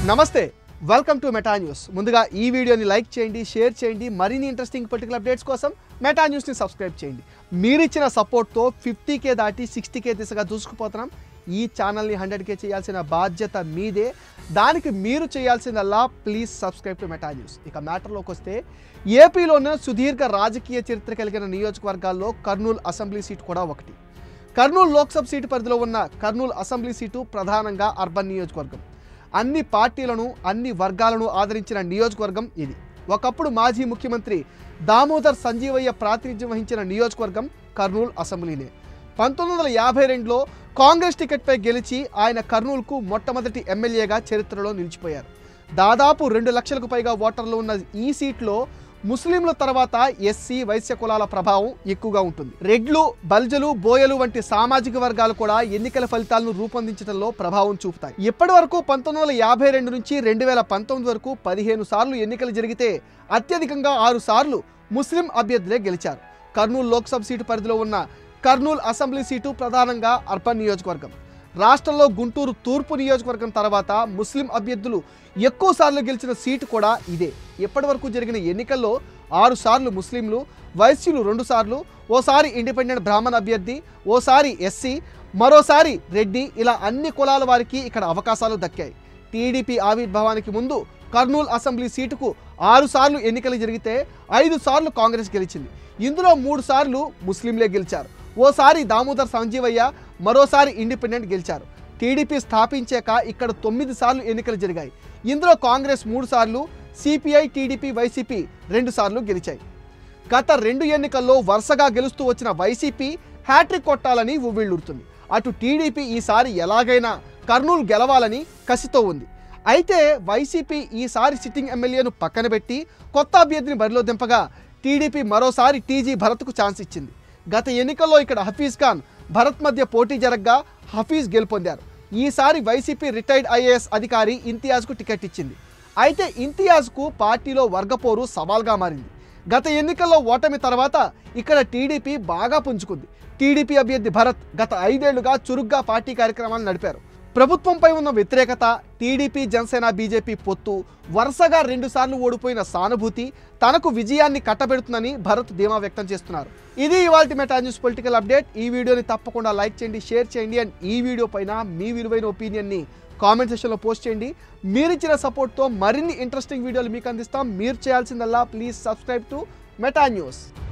నమస్తే welcome to Meta news ముందుగా ఈ వీడియోని లైక్ చేయండి షేర్ చేయండి మరిన్ని ఇంట్రెస్టింగ్ పొలిటికల్ అప్డేట్స్ కోసం మెటా న్యూస్ని సబ్స్క్రైబ్ చేయండి మీరిచ్చిన సపోర్ట్తో ఫిఫ్టీ కే దాటి సిక్స్టీ కే దిశగా దూసుకుపోతున్నాం ఈ ఛానల్ని హండ్రెడ్ కే చేయాల్సిన బాధ్యత మీదే దానికి మీరు చేయాల్సిందల్లా please subscribe to Meta news ఇక మ్యాటర్లోకి వస్తే ఏపీలోనే సుదీర్ఘ రాజకీయ చరిత్ర కలిగిన నియోజకవర్గాల్లో కర్నూలు అసెంబ్లీ సీట్ కూడా ఒకటి కర్నూలు లోక్సభ సీటు పరిధిలో ఉన్న కర్నూలు అసెంబ్లీ సీటు ప్రధానంగా అర్బన్ నియోజకవర్గం అన్ని పార్టీలను అన్ని వర్గాలను ఆదరించిన నియోజకవర్గం ఇది ఒకప్పుడు మాజీ ముఖ్యమంత్రి దామోదర్ సంజీవయ్య ప్రాతినిధ్యం వహించిన నియోజకవర్గం కర్నూలు అసెంబ్లీనే పంతొమ్మిది వందల యాభై రెండులో కాంగ్రెస్ టికెట్పై గెలిచి ఆయన కర్నూలుకు మొట్టమొదటి ఎమ్మెల్యేగా చరిత్రలో నిలిచిపోయారు దాదాపు రెండు లక్షలకు పైగా ఓటర్లు ఉన్న ఈ సీట్లో ముస్లింల తర్వాత ఎస్సీ వైశ్య కులాల ప్రభావం ఎక్కువగా ఉంటుంది రెడ్లు బల్జలు బోయలు వంటి సామాజిక వర్గాలు కూడా ఎన్నికల ఫలితాలను రూపొందించడంలో ప్రభావం చూపుతాయి ఇప్పటి వరకు పంతొమ్మిది వందల యాభై రెండు నుంచి రెండు వేల పంతొమ్మిది వరకు పదిహేను సార్లు ఎన్నికలు జరిగితే అత్యధికంగా ఆరు సార్లు ముస్లిం అభ్యర్థులే గెలిచారు కర్నూలు లోక్సభ సీటు పరిధిలో ఉన్న కర్నూలు అసెంబ్లీ సీటు ప్రధానంగా అర్బన్ నియోజకవర్గం రాష్ట్రంలో గుంటూరు తూర్పు నియోజకవర్గం తర్వాత ముస్లిం అభ్యర్థులు ఎక్కువ సార్లు గెలిచిన సీటు కూడా ఇదే ఇప్పటి వరకు జరిగిన ఎన్నికల్లో ఆరు సార్లు ముస్లింలు వైశ్యులు రెండు సార్లు ఓసారి ఇండిపెండెంట్ బ్రాహ్మణ్ అభ్యర్థి ఓసారి ఎస్సీ మరోసారి రెడ్డి ఇలా అన్ని కులాల వారికి ఇక్కడ అవకాశాలు దక్కాయి టీడీపీ ఆవిర్భావానికి ముందు కర్నూలు అసెంబ్లీ సీటుకు ఆరు సార్లు ఎన్నికలు జరిగితే ఐదు సార్లు కాంగ్రెస్ గెలిచింది ఇందులో మూడు సార్లు ముస్లింలే గెలిచారు ఓసారి దామోదర్ సంజీవయ్య మరోసారి ఇండిపెండెంట్ గెలిచారు టీడీపీ స్థాపించాక ఇక్కడ తొమ్మిది సార్లు ఎన్నికలు జరిగాయి ఇందులో కాంగ్రెస్ మూడు సార్లు సిపిఐ టీడీపీ వైసీపీ రెండు సార్లు గెలిచాయి గత రెండు ఎన్నికల్లో వరుసగా గెలుస్తూ వచ్చిన వైసీపీ హ్యాట్రిక్ కొట్టాలని ఉవ్విళ్ళూరుతుంది అటు టీడీపీ ఈసారి ఎలాగైనా కర్నూలు గెలవాలని కసితో ఉంది అయితే వైసీపీ ఈసారి సిట్టింగ్ ఎమ్మెల్యేను పక్కన పెట్టి కొత్త అభ్యర్థిని బరిలో దింపగా టీడీపీ మరోసారి టీజీ భరత్కు ఛాన్స్ ఇచ్చింది గత ఎన్నికల్లో ఇక్కడ హఫీజ్ ఖాన్ భరత్ మధ్య పోటీ జరగగా హఫీజ్ గెలుపొందారు ఈసారి వైసీపీ రిటైర్డ్ ఐఏఎస్ అధికారి ఇంతియాజ్కు టికెట్ ఇచ్చింది అయితే ఇంతియాజ్కు పార్టీలో వర్గపోరు సవాల్గా మారింది గత ఎన్నికల్లో ఓటమి తర్వాత ఇక్కడ టీడీపీ బాగా పుంజుకుంది టీడీపీ అభ్యర్థి భరత్ గత ఐదేళ్లుగా చురుగ్గా పార్టీ కార్యక్రమాలు నడిపారు ప్రభుత్వంపై ఉన్న వ్యతిరేకత టీడీపీ జనసేన బీజేపీ పొత్తు వరుసగా రెండుసార్లు ఓడిపోయిన సానుభూతి తనకు విజయాన్ని కట్టబెడుతుందని భరత్ ధీమా వ్యక్తం చేస్తున్నారు ఇది ఇవాల్టి మెటా న్యూస్ పొలిటికల్ అప్డేట్ ఈ వీడియోని తప్పకుండా లైక్ చేయండి షేర్ చేయండి అండ్ ఈ వీడియో పైన మీ విలువైన ఒపీనియన్ని కామెంట్ సెక్షన్లో పోస్ట్ చేయండి మీరిచ్చిన సపోర్ట్తో మరిన్ని ఇంట్రెస్టింగ్ వీడియోలు మీకు అందిస్తాం మీరు చేయాల్సిందల్లా please subscribe to Meta news